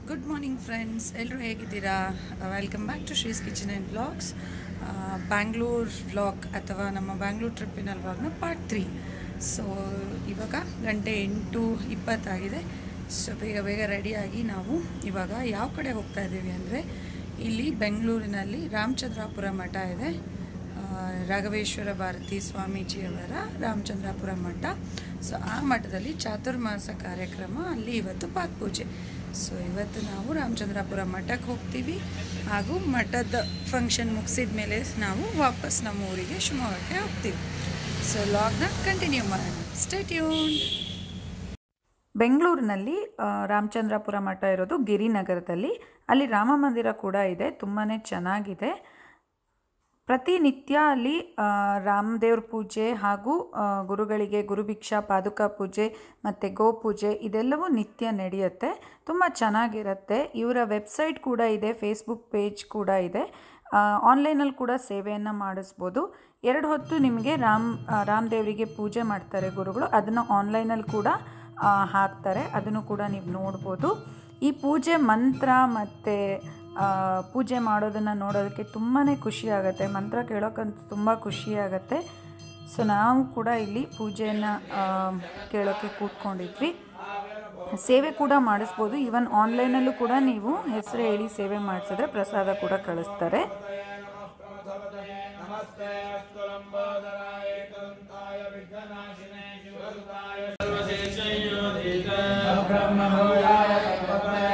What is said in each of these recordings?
good morning friends ಎಲ್ಲರೂ ಹೇಗಿದ್ದೀರಾ welcome back to Shree's kitchen and vlogs Bangalore vlog ಅಥವಾ ನಮ್ಮ ಬ್ಯಾಂಗ್ಳೂರ್ ಟ್ರಿಪ್ಪಿನ ವ್ಲಾಗ್ನ ಪಾರ್ಟ್ ತ್ರೀ ಸೊ ಇವಾಗ ಗಂಟೆ ಎಂಟು ಇಪ್ಪತ್ತಾಗಿದೆ ಸೊ ಬೇಗ ಬೇಗ ರೆಡಿಯಾಗಿ ನಾವು ಇವಾಗ ಯಾವ ಕಡೆ ಹೋಗ್ತಾ ಇದ್ದೀವಿ ಅಂದರೆ ಇಲ್ಲಿ ಬೆಂಗಳೂರಿನಲ್ಲಿ ರಾಮಚಂದ್ರಾಪುರ ಮಠ ಇದೆ ಆ, ರಾಘವೇಶ್ವರ ಭಾರತಿ ಸ್ವಾಮೀಜಿಯವರ ರಾಮಚಂದ್ರಾಪುರ ಮಠ ಸೊ ಆ ಮಠದಲ್ಲಿ ಚಾತುರ್ಮಾಸ ಕಾರ್ಯಕ್ರಮ ಅಲ್ಲಿ ಇವತ್ತು ಪಾಕ್ ಪೂಜೆ ಸೊ ಇವತ್ತು ನಾವು ರಾಮಚಂದ್ರಾಪುರ ಮಠಕ್ಕೆ ಹೋಗ್ತೀವಿ ಹಾಗೂ ಮಠದ ಫಂಕ್ಷನ್ ಮುಗಿಸಿದ ಮೇಲೆ ನಾವು ವಾಪಸ್ ನಮ್ಮ ಊರಿಗೆ ಶಿವಮೊಗ್ಗಕ್ಕೆ ಹೋಗ್ತೀವಿ ಸೊ ಲಾಗ್ನ ಕಂಟಿನ್ಯೂ ಮಾಡೋಣ ಸ್ಟೇಟ್ಯೂನ್ ಬೆಂಗಳೂರಿನಲ್ಲಿ ಆ, ರಾಮಚಂದ್ರಾಪುರ ಮಠ ಇರೋದು ಗಿರಿನಗರದಲ್ಲಿ ಅಲ್ಲಿ ರಾಮ ಮಂದಿರ ಕೂಡ ಇದೆ ತುಂಬಾ ಚೆನ್ನಾಗಿದೆ ಪ್ರತಿನಿತ್ಯ ಅಲ್ಲಿ ಆ, ರಾಮದೇವ್ರ ಪೂಜೆ ಹಾಗೂ ಆ, ಗುರುಗಳಿಗೆ ಗುರುಭಿಕ್ಷಾ ಪಾದುಕಾ ಪೂಜೆ ಮತ್ತು ಗೋಪೂಜೆ ಇದೆಲ್ಲವೂ ನಿತ್ಯ ನಡೆಯುತ್ತೆ ತುಂಬ ಚೆನ್ನಾಗಿರುತ್ತೆ ಇವರ ವೆಬ್ಸೈಟ್ ಕೂಡ ಇದೆ ಫೇಸ್ಬುಕ್ ಪೇಜ್ ಕೂಡ ಇದೆ ಆನ್ಲೈನಲ್ಲಿ ಕೂಡ ಸೇವೆಯನ್ನು ಮಾಡಿಸ್ಬೋದು ಎರಡು ಹೊತ್ತು ನಿಮಗೆ ರಾಮ್ ಆ, ರಾಮದೇವರಿಗೆ ಪೂಜೆ ಮಾಡ್ತಾರೆ ಗುರುಗಳು ಅದನ್ನು ಆನ್ಲೈನಲ್ಲಿ ಕೂಡ ಆ, ಹಾಕ್ತಾರೆ ಅದನ್ನು ಕೂಡ ನೀವು ನೋಡ್ಬೋದು ಈ ಪೂಜೆ ಮಂತ್ರ ಮತ್ತು ಪೂಜೆ ಮಾಡೋದನ್ನು ನೋಡೋದಕ್ಕೆ ತುಂಬಾ ಖುಷಿ ಆಗುತ್ತೆ ಮಂತ್ರ ಕೇಳೋಕ್ಕಂತೂ ತುಂಬ ಖುಷಿ ಆಗುತ್ತೆ ಸೊ ನಾವು ಕೂಡ ಇಲ್ಲಿ ಪೂಜೆಯನ್ನು ಕೇಳೋಕ್ಕೆ ಕೂತ್ಕೊಂಡಿದ್ವಿ ಸೇವೆ ಕೂಡ ಮಾಡಿಸ್ಬೋದು ಈವನ್ ಆನ್ಲೈನಲ್ಲೂ ಕೂಡ ನೀವು ಹೆಸರು ಹೇಳಿ ಸೇವೆ ಮಾಡಿಸಿದ್ರೆ ಪ್ರಸಾದ ಕೂಡ ಕಳಿಸ್ತಾರೆ ನಮಸ್ತೆ ಅಸ್ತುಲಂಬೋದರಾಯ ಕದಂತಾಯ ವಿಘ್ನನಾಶಿನೇ ಶಿವಸುತಾಯ ಸರ್ವಶೇಷಯೋಧೀತ ಬ್ರಹ್ಮಭೂಯಾಯ ಕಲ್ಪತೆ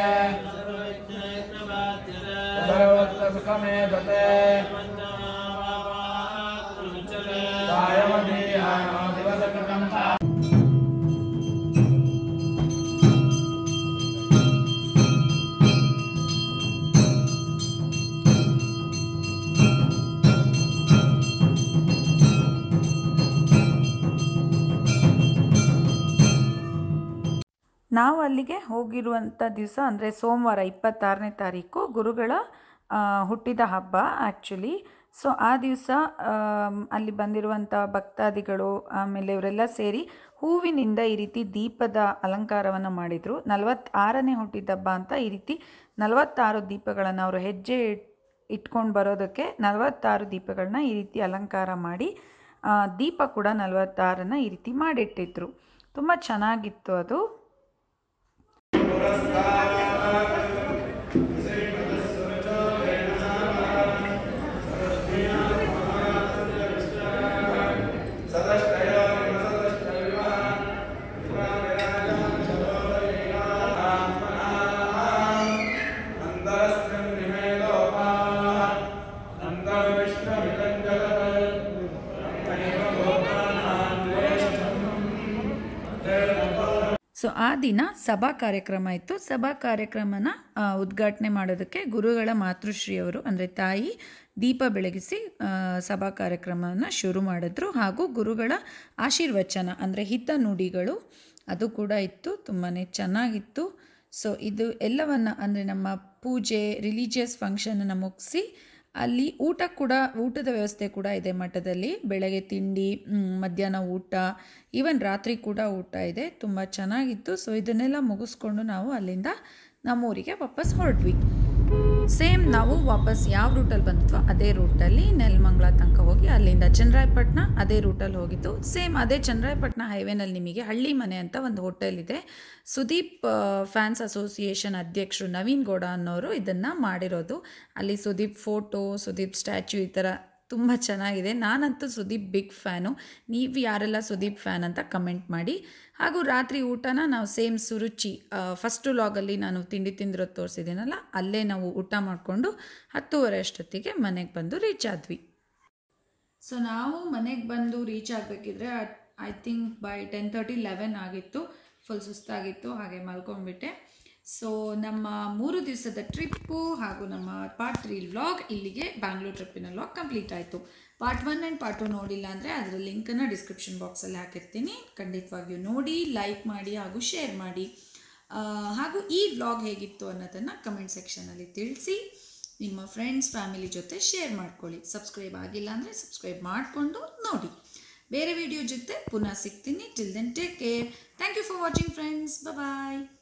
ಸರ್ವತ್ರ ಸುಖಮೇಧತೆ ಕಾಯಮಧೀಯಾನೋ ದಿವಸಕೃತಂ ನಾವು ಅಲ್ಲಿಗೆ ಹೋಗಿರುವಂಥ ದಿವಸ ಅಂದರೆ ಸೋಮವಾರ ಇಪ್ಪತ್ತಾರನೇ ತಾರೀಕು ಗುರುಗಳ ಆ, ಹುಟ್ಟಿದ ಹಬ್ಬ ಆ್ಯಕ್ಚುಲಿ ಸೊ ಆ ದಿವಸ ಅಲ್ಲಿ ಬಂದಿರುವಂಥ ಭಕ್ತಾದಿಗಳು ಆಮೇಲೆ ಇವರೆಲ್ಲ ಸೇರಿ ಹೂವಿನಿಂದ ಈ ರೀತಿ ದೀಪದ ಅಲಂಕಾರವನ್ನು ಮಾಡಿದರು ನಲವತ್ತಾರನೇ ಹುಟ್ಟಿದ ಹಬ್ಬ ಅಂತ ಈ ರೀತಿ ನಲವತ್ತಾರು ದೀಪಗಳನ್ನು ಅವರು ಹೆಜ್ಜೆ ಇಟ್- ಇಟ್ಕೊಂಡು ಬರೋದಕ್ಕೆ ನಲವತ್ತಾರು ದೀಪಗಳನ್ನ ಈ ರೀತಿ ಅಲಂಕಾರ ಮಾಡಿ ಆ, ದೀಪ ಕೂಡ ನಲವತ್ತಾರನ್ನ ಈ ರೀತಿ ಮಾಡಿಟ್ಟಿದ್ರು ತುಂಬ ಚೆನ್ನಾಗಿತ್ತು ಅದು ಸೊ ಆ ದಿನ ಸಭಾ ಕಾರ್ಯಕ್ರಮ ಇತ್ತು ಸಭಾ ಕಾರ್ಯಕ್ರಮನ ಆ, ಉದ್ಘಾಟನೆ ಮಾಡೋದಕ್ಕೆ ಗುರುಗಳ ಮಾತೃಶ್ರೀಯವರು ಅಂದರೆ ತಾಯಿ ದೀಪ ಬೆಳಗಿಸಿ ಆ, ಸಭಾ ಕಾರ್ಯಕ್ರಮವನ್ನು ಶುರು ಮಾಡಿದ್ರು ಹಾಗೂ ಗುರುಗಳ ಆಶೀರ್ವಚನ ಅಂದರೆ ಹಿತ ನುಡಿಗಳು ಅದು ಕೂಡ ಇತ್ತು ತುಂಬಾ ಚೆನ್ನಾಗಿತ್ತು ಸೊ ಇದು ಎಲ್ಲವನ್ನು ಅಂದರೆ ನಮ್ಮ ಪೂಜೆ ರಿಲಿಜಿಯಸ್ ಫಂಕ್ಷನನ್ನು ಮುಗಿಸಿ ಅಲ್ಲಿ ಊಟ ಕೂಡ ಊಟದ ವ್ಯವಸ್ಥೆ ಕೂಡ ಇದೆ ಮಠದಲ್ಲಿ ಬೆಳಗ್ಗೆ ತಿಂಡಿ ಮ್, ಮಧ್ಯಾಹ್ನ ಊಟ ಈವನ್ ರಾತ್ರಿ ಕೂಡ ಊಟ ಇದೆ ತುಂಬ ಚೆನ್ನಾಗಿತ್ತು ಸೊ ಇದನ್ನೆಲ್ಲ ಮುಗಿಸ್ಕೊಂಡು ನಾವು ಅಲ್ಲಿಂದ ನಮ್ಮೂರಿಗೆ ವಾಪಸ್ ಹೊರಟ್ವಿ ಸೇಮ್ ನಾವು ವಾಪಸ್ ಯಾವ ರೂಟಲ್ಲಿ ಬಂದ್ವೋ ಅದೇ ರೂಟಲ್ಲಿ ನೆಲಮಂಗ್ಲ ತನಕ ಹೋಗಿ ಅಲ್ಲಿಂದ ಚನ್ನರಾಯಪಟ್ಟಣ ಅದೇ ರೂಟಲ್ಲಿ ಹೋಗಿದ್ದು ಸೇಮ್ ಅದೇ ಚನ್ನರಾಯಪಟ್ಟಣ ಹೈವೇನಲ್ಲಿ ನಿಮಗೆ ಹಳ್ಳಿ ಮನೆ ಅಂತ ಒಂದು ಹೋಟೆಲ್ ಇದೆ ಸುದೀಪ್ ಫ್ಯಾನ್ಸ್ ಅಸೋಸಿಯೇಷನ್ ಅಧ್ಯಕ್ಷರು ನವೀನ್ ಗೌಡ ಅನ್ನೋರು ಇದನ್ನು ಮಾಡಿರೋದು ಅಲ್ಲಿ ಸುದೀಪ್ ಫೋಟೋ ಸುದೀಪ್ ಸ್ಟ್ಯಾಚ್ಯೂ ಈ ಥರ ತುಂಬ ಚೆನ್ನಾಗಿದೆ ನಾನಂತೂ ಸುದೀಪ್ ಬಿಗ್ ಫ್ಯಾನು ನೀವು ಯಾರೆಲ್ಲ ಸುದೀಪ್ ಫ್ಯಾನ್ ಅಂತ ಕಮೆಂಟ್ ಮಾಡಿ ಹಾಗೂ ರಾತ್ರಿ ಊಟನ ನಾವು ಸೇಮ್ ಸುರುಚಿ ಫಸ್ಟು ಲಾಗಲ್ಲಿ ನಾನು ತಿಂಡಿ ತಿಂದಿರೋದು ತೋರಿಸಿದ್ದೀನಲ್ಲ ಅಲ್ಲೇ ನಾವು ಊಟ ಮಾಡಿಕೊಂಡು ಹತ್ತೂವರೆ ಅಷ್ಟೊತ್ತಿಗೆ ಮನೆಗೆ ಬಂದು ರೀಚ್ ಆದ್ವಿ ಸೊ ನಾವು ಮನೆಗೆ ಬಂದು ರೀಚ್ ಆಗಬೇಕಿದ್ರೆ I think by ten thirty eleven ಆಗಿತ್ತು ಫುಲ್ ಸುಸ್ತಾಗಿತ್ತು ಹಾಗೆ ಮಲ್ಕೊಂಡ್ಬಿಟ್ಟೆ ಸೊ ನಮ್ಮ ಮೂರು ದಿವಸದ ಟ್ರಿಪ್ಪು ಹಾಗೂ ನಮ್ಮ ಪಾರ್ಟ್ ತ್ರೀ ವ್ಲಾಗ್ ಇಲ್ಲಿಗೆ ಬ್ಯಾಂಗ್ಳೂರ್ ಟ್ರಿಪ್ಪಿನ ವ್ಲಾಗ್ ಕಂಪ್ಲೀಟ್ ಆಯಿತು part one and part two ನೋಡಿಲ್ಲ ಅಂದರೆ ಅದರ ಲಿಂಕನ್ನು ಡಿಸ್ಕ್ರಿಪ್ಷನ್ ಬಾಕ್ಸಲ್ಲಿ ಹಾಕಿರ್ತೀನಿ ಖಂಡಿತವಾಗಿಯೂ ನೋಡಿ ಲೈಕ್ ಮಾಡಿ ಹಾಗೂ ಶೇರ್ ಮಾಡಿ ಆ, ಹಾಗೂ ಈ ವ್ಲಾಗ್ ಹೇಗಿತ್ತು ಅನ್ನೋದನ್ನು ಕಮೆಂಟ್ ಸೆಕ್ಷನಲ್ಲಿ ತಿಳಿಸಿ ನಿಮ್ಮ ಫ್ರೆಂಡ್ಸ್ ಫ್ಯಾಮಿಲಿ ಜೊತೆ ಶೇರ್ ಮಾಡ್ಕೊಳ್ಳಿ ಸಬ್ಸ್ಕ್ರೈಬ್ ಆಗಿಲ್ಲ ಅಂದರೆ ಸಬ್ಸ್ಕ್ರೈಬ್ ಮಾಡಿಕೊಂಡು ನೋಡಿ ಬೇರೆ ವಿಡಿಯೋ ಜೊತೆ ಪುನಃ ಸಿಗ್ತೀನಿ till then take care thank you for watching friends bye